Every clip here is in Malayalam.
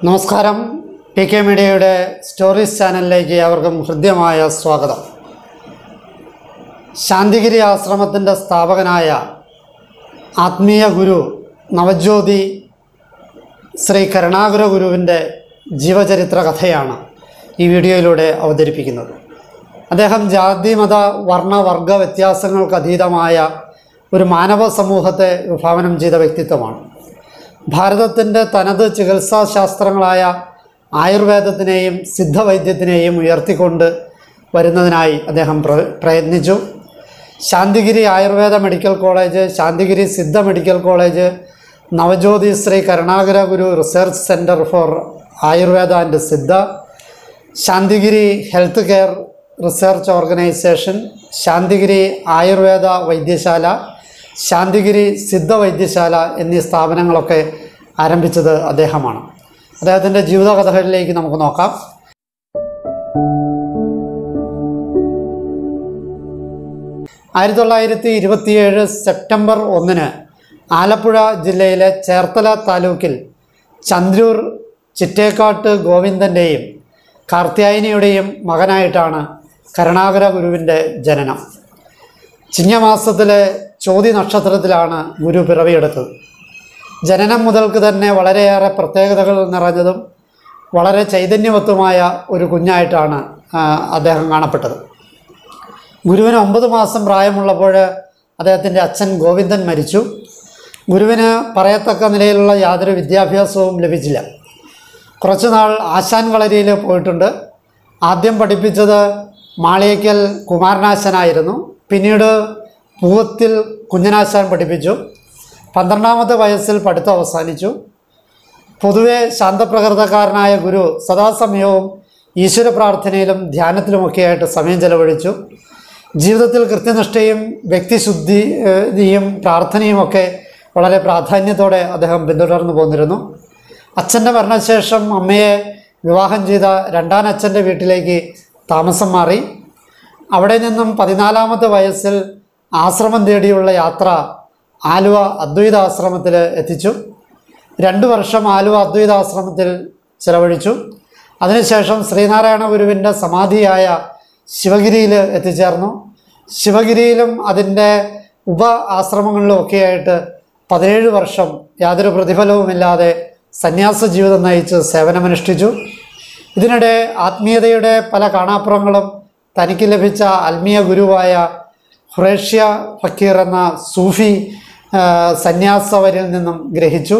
നമസ്കാരം പി കെ മീഡിയയുടെ സ്റ്റോറീസ് ചാനലിലേക്ക് അവർക്കും ഹൃദ്യമായ സ്വാഗതം ശാന്തിഗിരി ആശ്രമത്തിൻ്റെ സ്ഥാപകനായ ആത്മീയ ഗുരു നവജ്യോതി ശ്രീ കരുണാകര ഗുരുവിൻ്റെ ജീവചരിത്ര കഥയാണ് ഈ വീഡിയോയിലൂടെ അവതരിപ്പിക്കുന്നത് അദ്ദേഹം ജാതി മത വർണ്ണ വർഗ വ്യത്യാസങ്ങൾക്ക് അതീതമായ ഒരു മാനവ സമൂഹത്തെ വിഭാവനം ചെയ്ത വ്യക്തിത്വമാണ് ഭാരതത്തിൻ്റെ തനത് ചികിത്സാ ശാസ്ത്രങ്ങളായ ആയുർവേദത്തിനെയും സിദ്ധവൈദ്യത്തിനെയും ഉയർത്തിക്കൊണ്ട് വരുന്നതിനായി അദ്ദേഹം പ്ര- പ്രയത്നിച്ചു Santhigiri Ayurveda medical college Santhigiri Siddha medical college Navajyothi Sri Karunakara Guru research centre for Ayurveda and Siddha Santhigiri health care research organisation Santhigiri Ayurveda Vaidyasala Santhigiri Siddha Vaidyasala എന്നീ സ്ഥാപനങ്ങളൊക്കെ ആരംഭിച്ചത് അദ്ദേഹമാണ് അദ്ദേഹത്തിൻ്റെ ജീവിതകഥകളിലേക്ക് നമുക്ക് നോക്കാം ആയിരത്തി തൊള്ളായിരത്തി ഇരുപത്തിയേഴ് സെപ്റ്റംബർ ഒന്നിന് ആലപ്പുഴ ജില്ലയിലെ ചേർത്തല താലൂക്കിൽ ചന്ദ്രൂർ ചിറ്റേക്കാട്ട് ഗോവിന്ദൻ്റെയും കാർത്യായനിയുടെയും മകനായിട്ടാണ് കരുണാകര ഗുരുവിൻ്റെ ജനനം ചിങ്ങമാസത്തിലെ ചോതി നക്ഷത്രത്തിലാണ് ഗുരു പിറവിയെടുത്തത് ജനനം മുതൽക്ക് തന്നെ വളരെയേറെ പ്രത്യേകതകൾ നിറഞ്ഞതും വളരെ ചൈതന്യവത്തുമായ ഒരു കുഞ്ഞായിട്ടാണ് ആ, അദ്ദേഹം കാണപ്പെട്ടത് ഗുരുവിന് ഒമ്പത് മാസം പ്രായമുള്ളപ്പോൾ അദ്ദേഹത്തിൻ്റെ അച്ഛൻ ഗോവിന്ദൻ മരിച്ചു ഗുരുവിന് പറയത്തക്ക നിലയിലുള്ള യാതൊരു വിദ്യാഭ്യാസവും ലഭിച്ചില്ല കുറച്ചുനാൾ ആശാൻ കളരിയിൽ പോയിട്ടുണ്ട് ആദ്യം പഠിപ്പിച്ചത് മാളിയേക്കൽ കുമാരനാശനായിരുന്നു പിന്നീട് പൂവത്തിൽ കുഞ്ഞനാശാൻ പഠിപ്പിച്ചു പന്ത്രണ്ടാമത്തെ വയസ്സിൽ പഠിത്തം അവസാനിച്ചു പൊതുവെ ശാന്തപ്രകൃതക്കാരനായ ഗുരു സദാസമയവും ഈശ്വര പ്രാർത്ഥനയിലും ധ്യാനത്തിലുമൊക്കെയായിട്ട് സമയം ചെലവഴിച്ചു ജീവിതത്തിൽ കൃത്യനിഷ്ഠയും വ്യക്തിശുദ്ധിയും പ്രാർത്ഥനയുമൊക്കെ വളരെ പ്രാധാന്യത്തോടെ അദ്ദേഹം പിന്തുടർന്നു പോന്നിരുന്നു അച്ഛൻ്റെ മരണശേഷം അമ്മയെ വിവാഹം ചെയ്ത രണ്ടാം അച്ഛൻ്റെ വീട്ടിലേക്ക് താമസം മാറി അവിടെ നിന്നും പതിനാലാമത്തെ വയസ്സിൽ ആശ്രമം തേടിയുള്ള യാത്ര ആലുവ അദ്വൈത ആശ്രമത്തിൽ എത്തിച്ചു രണ്ട് വർഷം ആലുവ അദ്വൈതാശ്രമത്തിൽ ചിലവഴിച്ചു അതിനുശേഷം ശ്രീനാരായണ ഗുരുവിൻ്റെ സമാധിയായ ശിവഗിരിയിൽ എത്തിച്ചേർന്നു ശിവഗിരിയിലും അതിൻ്റെ ഉപ ആശ്രമങ്ങളിലും ഒക്കെയായിട്ട് പതിനേഴ് വർഷം യാതൊരു പ്രതിഫലവുമില്ലാതെ സന്യാസ ജീവിതം നയിച്ച് സേവനമനുഷ്ഠിച്ചു ഇതിനിടെ ആത്മീയതയുടെ പല കാണാപ്പുറങ്ങളും തനിക്ക് ലഭിച്ച ആത്മീയ ഗുരുവായ ഹുറേഷ്യ ഫക്കീർ എന്ന സൂഫി ആ, സന്യാസവരിൽ നിന്നും ഗ്രഹിച്ചു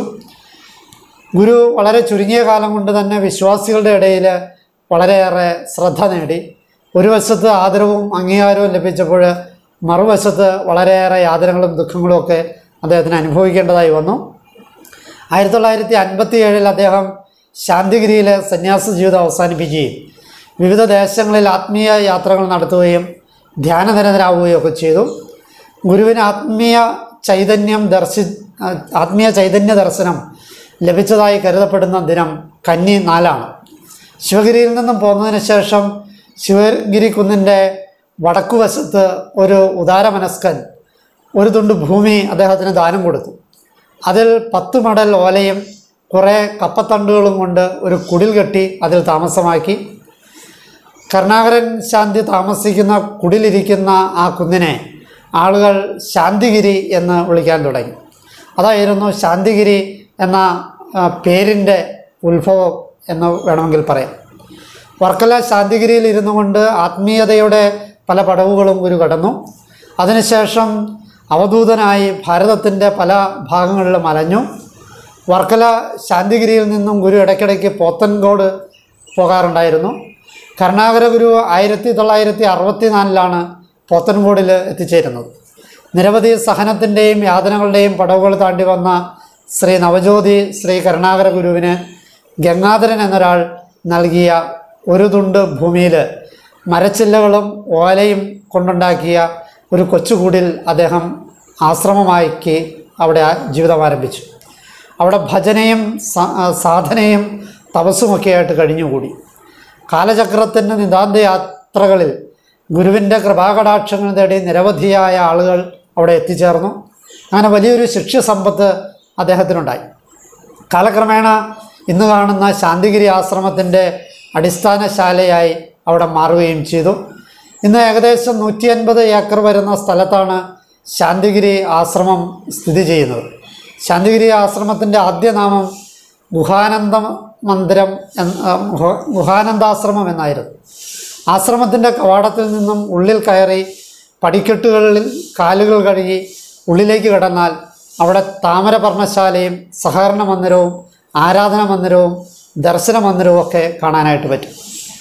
ഗുരു വളരെ ചുരുങ്ങിയ കാലം കൊണ്ട് തന്നെ വിശ്വാസികളുടെ ഇടയിൽ വളരെയേറെ ശ്രദ്ധ നേടി ഒരു വശത്ത് ആദരവും അംഗീകാരവും ലഭിച്ചപ്പോൾ മറുവശത്ത് വളരെയേറെ യാതനകളും ദുഃഖങ്ങളും ഒക്കെ അദ്ദേഹത്തിന് അനുഭവിക്കേണ്ടതായി വന്നു ആയിരത്തി തൊള്ളായിരത്തി അൻപത്തി ഏഴിൽ അദ്ദേഹം ശാന്തിഗിരിയിലെ സന്യാസ ജീവിതം അവസാനിപ്പിക്കുകയും വിവിധ ദേശങ്ങളിൽ ആത്മീയ യാത്രകൾ നടത്തുകയും ധ്യാനനിരതരാവുകയും ഒക്കെ ചെയ്തു ഗുരുവിന് ആത്മീയ ചൈതന്യം ദർശി ആത്മീയ ചൈതന്യ ദർശനം ലഭിച്ചതായി കരുതപ്പെടുന്ന ദിനം കന്നി നാലാണ് ശിവഗിരിയിൽ നിന്നും പോന്നതിന് ശേഷം ശിവഗിരി കുന്നിൻ്റെ വടക്കുവശത്ത് ഒരു ഉദാരമനസ്കൻ ഒരു തുണ്ട് ഭൂമി അദ്ദേഹത്തിന് ദാനം കൊടുത്തു അതിൽ പത്ത് മടൽ ഓലയും കുറേ കപ്പത്തണ്ടുകളും കൊണ്ട് ഒരു കുടിൽ കെട്ടി അതിൽ താമസമാക്കി കരുണാകരൻ ശാന്തി താമസിക്കുന്ന കുടിലിരിക്കുന്ന ആ കുന്നിനെ ആളുകൾ ശാന്തിഗിരി എന്ന് വിളിക്കാൻ തുടങ്ങി അതായിരുന്നു ശാന്തിഗിരി എന്ന ആ, പേരിൻ്റെ ഉത്ഭവം എന്ന് വേണമെങ്കിൽ പറയാം വർക്കല ശാന്തിഗിരിയിൽ ഇരുന്നു കൊണ്ട് ആത്മീയതയുടെ പല പടവുകളും ഗുരു കടന്നു അതിനുശേഷം അവധൂതനായി ഭാരതത്തിൻ്റെ പല ഭാഗങ്ങളിലും അലഞ്ഞു വർക്കല ശാന്തിഗിരിയിൽ നിന്നും ഗുരു ഇടയ്ക്കിടയ്ക്ക് പോത്തൻകോട് പോകാറുണ്ടായിരുന്നു കരുണാകര ഗുരു ആയിരത്തി തൊള്ളായിരത്തി അറുപത്തി നാലിലാണ് പോത്തൻകോടിൽ എത്തിച്ചേരുന്നത് നിരവധി സഹനത്തിൻ്റെയും യാതനകളുടെയും പടവുകൾ താണ്ടി വന്ന ശ്രീ നവജ്യോതി ശ്രീ കരുണാകര ഗുരുവിന് ഗംഗാധരൻ എന്നൊരാൾ നൽകിയ ഒരു തുണ്ട് ഭൂമിയിൽ മരച്ചില്ലകളും ഓലയും കൊണ്ടുണ്ടാക്കിയ ഒരു കൊച്ചുകൂടിൽ അദ്ദേഹം ആശ്രമമാക്കി അവിടെ ആ ജീവിതം ആരംഭിച്ചു അവിടെ ഭജനയും സ- ആ, സാധനയും തപസ്സുമൊക്കെയായിട്ട് കഴിഞ്ഞുകൂടി കാലചക്രത്തിൻ്റെ നിതാന്ത യാത്രകളിൽ ഗുരുവിൻ്റെ കൃപാകടാക്ഷങ്ങൾ തേടി നിരവധിയായ ആളുകൾ അവിടെ എത്തിച്ചേർന്നു അങ്ങനെ വലിയൊരു ശിക്ഷ്യസമ്പത്ത് അദ്ദേഹത്തിനുണ്ടായി കാലക്രമേണ ഇന്ന് കാണുന്ന ശാന്തിഗിരി ആശ്രമത്തിൻ്റെ അടിസ്ഥാന ശാലയായി അവിടെ മാറുകയും ചെയ്തു ഇന്ന് ഏകദേശം നൂറ്റി അൻപത് ഏക്കർ വരുന്ന സ്ഥലത്താണ് ശാന്തിഗിരി ആശ്രമം സ്ഥിതി ചെയ്യുന്നത് ശാന്തിഗിരി ആശ്രമത്തിൻ്റെ ആദ്യ നാമം ഗുഹാനന്ദ മന്ദിരം എന്ന ആ, ഗുഹ- ഗുഹാനന്ദാശ്രമം എന്നായിരുന്നു ആശ്രമത്തിൻ്റെ കവാടത്തിൽ നിന്നും ഉള്ളിൽ കയറി പടിക്കെട്ടുകളിൽ കാലുകൾ കഴുകി ഉള്ളിലേക്ക് കടന്നാൽ അവിടെ താമര പർണശാലയും സഹകരണ മന്ദിരവും ആരാധന മന്ദിരവും ദർശന മന്ദിരവും ഒക്കെ കാണാനായിട്ട് പറ്റും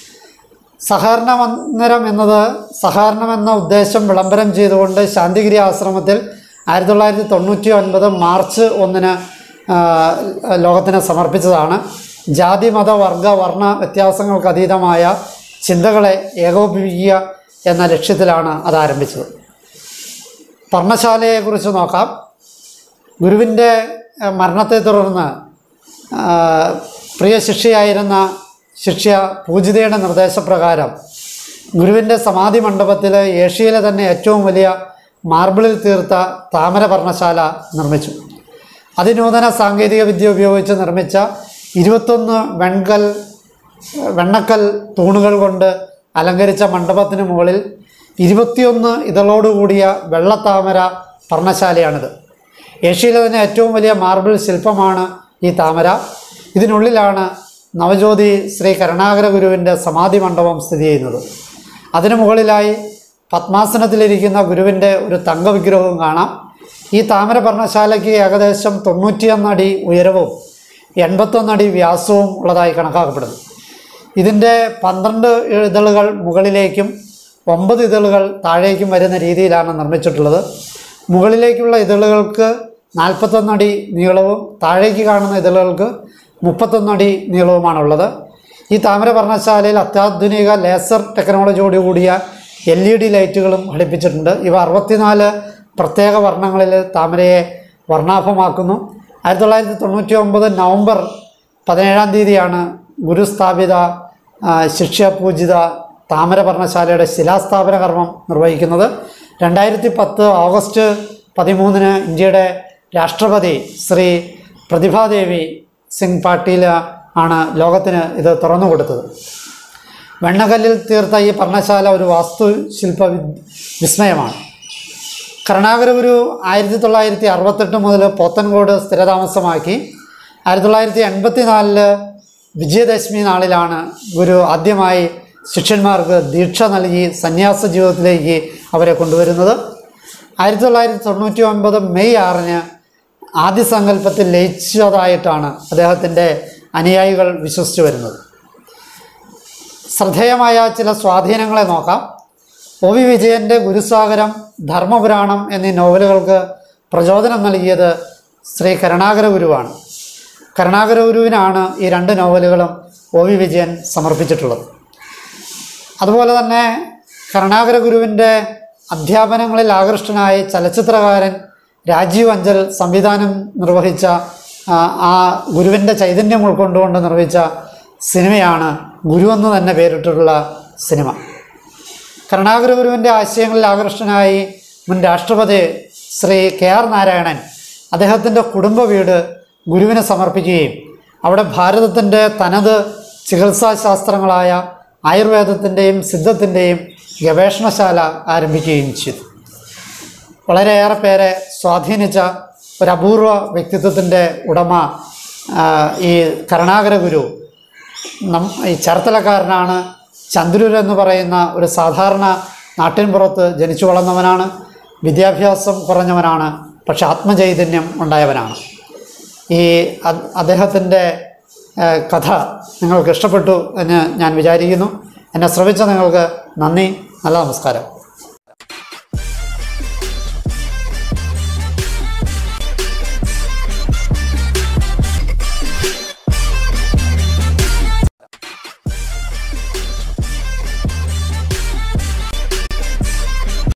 സഹകരണ മന്ദിരം എന്നത് സഹകരണം എന്ന ഉദ്ദേശം വിളംബരം ചെയ്തുകൊണ്ട് ശാന്തിഗിരി ആശ്രമത്തിൽ ആയിരത്തി തൊള്ളായിരത്തി തൊണ്ണൂറ്റി ഒൻപത് മാർച്ച് ഒന്നിന് ആ, ലോകത്തിന് സമർപ്പിച്ചതാണ് ജാതി മത വർഗ വർണ്ണ വ്യത്യാസങ്ങൾക്ക് അതീതമായ ചിന്തകളെ ഏകോപിപ്പിക്കുക എന്ന ലക്ഷ്യത്തിലാണ് അത് ആരംഭിച്ചത് പർണശാലയെക്കുറിച്ച് നോക്കാം ഗുരുവിൻ്റെ ഏഹ്, മരണത്തെ തുടർന്ന് ആ, പ്രിയ ശിഷ്യയായിരുന്ന ശിഷ്യ പൂജിതയുടെ നിർദ്ദേശപ്രകാരം ഗുരുവിൻ്റെ സമാധി മണ്ഡപത്തിൽ ഏഷ്യയിലെ തന്നെ ഏറ്റവും വലിയ മാർബിളിൽ തീർത്ത താമര പർണശാല നിർമ്മിച്ചു അതിനൂതന സാങ്കേതിക വിദ്യ ഉപയോഗിച്ച് നിർമ്മിച്ച ഇരുപത്തൊന്ന് വെൺകൽ വെണ്ണക്കൽ തൂണുകൾ കൊണ്ട് അലങ്കരിച്ച മണ്ഡപത്തിന് മുകളിൽ ഇരുപത്തിയൊന്ന് ഇതളോടുകൂടിയ വെള്ളത്താമര പർണശാലയാണിത് ഏഷ്യയിലെ തന്നെ ഏറ്റവും വലിയ മാർബിൾ ശില്പമാണ് ഈ താമര ഇതിനുള്ളിലാണ് നവജ്യോതി ശ്രീ കരുണാകര ഗുരുവിൻ്റെ സമാധി മണ്ഡപം സ്ഥിതി ചെയ്യുന്നത് അതിനു മുകളിലായി പത്മാസനത്തിലിരിക്കുന്ന ഗുരുവിൻ്റെ ഒരു തങ്ക വിഗ്രഹവും കാണാം ഈ താമര പർണശാലയ്ക്ക് ഏകദേശം തൊണ്ണൂറ്റിയൊന്നടി ഉയരവും എൺപത്തൊന്നടി വ്യാസവും ഉള്ളതായി കണക്കാക്കപ്പെടുന്നു ഇതിൻ്റെ പന്ത്രണ്ട് ഇതളുകൾ മുകളിലേക്കും ഒമ്പത് ഇതളുകൾ താഴേക്കും വരുന്ന രീതിയിലാണ് നിർമ്മിച്ചിട്ടുള്ളത് മുകളിലേക്കുള്ള ഇതളുകൾക്ക് നാൽപ്പത്തൊന്നടി നീളവും താഴേക്ക് കാണുന്ന ഇതളുകൾക്ക് മുപ്പത്തൊന്നടി നീളവുമാണുള്ളത് ഈ താമര പർണശാലയിൽ അത്യാധുനിക ലേസർ ടെക്നോളജിയോട് കൂടിയ എൽ ഇ ഡി ലൈറ്റുകളും ഘടിപ്പിച്ചിട്ടുണ്ട് ഇവ അറുപത്തിനാല് പ്രത്യേക വർണ്ണങ്ങളിൽ താമരയെ വർണ്ണാഭമാക്കുന്നു ആയിരത്തി തൊള്ളായിരത്തി തൊണ്ണൂറ്റി ഒമ്പത് നവംബർ പതിനേഴാം തീയതിയാണ് ഗുരുസ്ഥാപിത ആ, ശിഷ്യപൂജിത താമര പർണശാലയുടെ ശിലാസ്ഥാപന കർമ്മം നിർവഹിക്കുന്നത് രണ്ടായിരത്തി പത്ത് ഓഗസ്റ്റ് പതിമൂന്നിന് ഇന്ത്യയുടെ രാഷ്ട്രപതി ശ്രീ പ്രതിഭാദേവി സിംഗ് പാട്ടീൽ ആണ് ലോകത്തിന് ഇത് തുറന്നു കൊടുത്തത് വെണ്ണകല്ലിൽ തീർത്ത ഈ പർണശാല ഒരു വാസ്തുശില്പ വി- വിസ്മയമാണ് കരുണാകര ഗുരു ആയിരത്തി തൊള്ളായിരത്തി അറുപത്തെട്ട് മുതൽ പോത്തൻകോട് സ്ഥിരതാമസമാക്കി ആയിരത്തി തൊള്ളായിരത്തി എൺപത്തി നാലില് വിജയദശമി നാളിലാണ് ഗുരു ആദ്യമായി ശിഷ്യന്മാർക്ക് ദീക്ഷ നൽകി സന്യാസ ജീവിതത്തിലേക്ക് അവരെ കൊണ്ടുവരുന്നത് ആയിരത്തി തൊള്ളായിരത്തി തൊണ്ണൂറ്റി ഒൻപത് മെയ് ആറിന് ആദ്യ സങ്കല്പത്തിൽ ലയിച്ചതായിട്ടാണ് അദ്ദേഹത്തിൻ്റെ അനുയായികൾ വിശ്വസിച്ചു വരുന്നത് ശ്രദ്ധേയമായ ചില സ്വാധീനങ്ങളെ നോക്കാം ഒ വി വിജയൻ്റെ ഗുരുസാഗരം ധർമ്മപുരാണം എന്നീ നോവലുകൾക്ക് പ്രചോദനം നൽകിയത് ശ്രീ കരുണാകര ഗുരുവാണ് കരുണാകര ഗുരുവിനാണ് ഈ രണ്ട് നോവലുകളും ഒ വി വിജയൻ സമർപ്പിച്ചിട്ടുള്ളത് അതുപോലെ തന്നെ കരുണാകര ഗുരുവിൻ്റെ അധ്യാപനങ്ങളിൽ ആകൃഷ്ടനായി ചലച്ചിത്രകാരൻ രാജീവ് അഞ്ചൽ സംവിധാനം നിർവഹിച്ച ആ, ആ ഗുരുവിൻ്റെ ചൈതന്യം ഉൾക്കൊണ്ടുകൊണ്ട് നിർവഹിച്ച സിനിമയാണ് ഗുരു എന്ന് തന്നെ പേരിട്ടിട്ടുള്ള സിനിമ കരുണാകര ഗുരുവിൻ്റെ ആശയങ്ങളിൽ ആകൃഷ്ടനായി മുൻ രാഷ്ട്രപതി ശ്രീ കെ ആർ നാരായണൻ അദ്ദേഹത്തിൻ്റെ കുടുംബ വീട് ഗുരുവിന് സമർപ്പിക്കുകയും അവിടെ ഭാരതത്തിൻ്റെ തനത് ചികിത്സാശാസ്ത്രങ്ങളായ ആയുർവേദത്തിൻ്റെയും സിദ്ധത്തിൻ്റെയും ഗവേഷണശാല ആരംഭിക്കുകയും ചെയ്തു വളരെയേറെ പേരെ സ്വാധീനിച്ച ഒരു അപൂർവ വ്യക്തിത്വത്തിൻ്റെ ഉടമ ആ, ഈ കരുണാകര ഗുരു നം ഈ ചേർത്തലക്കാരനാണ് ചന്ദ്രൂർ എന്ന് പറയുന്ന ഒരു സാധാരണ നാട്ടിൻപുറത്ത് ജനിച്ചു വളർന്നവനാണ് വിദ്യാഭ്യാസം കുറഞ്ഞവനാണ് പക്ഷെ ആത്മചൈതന്യം ഉണ്ടായവനാണ് ഈ അ- അദ്ദേഹത്തിൻ്റെ ഏഹ്, കഥ നിങ്ങൾക്ക് ഇഷ്ടപ്പെട്ടു എന്ന് ഞാൻ വിചാരിക്കുന്നു എന്നെ ശ്രമിച്ച നിങ്ങൾക്ക് നന്ദി നല്ല നമസ്കാരം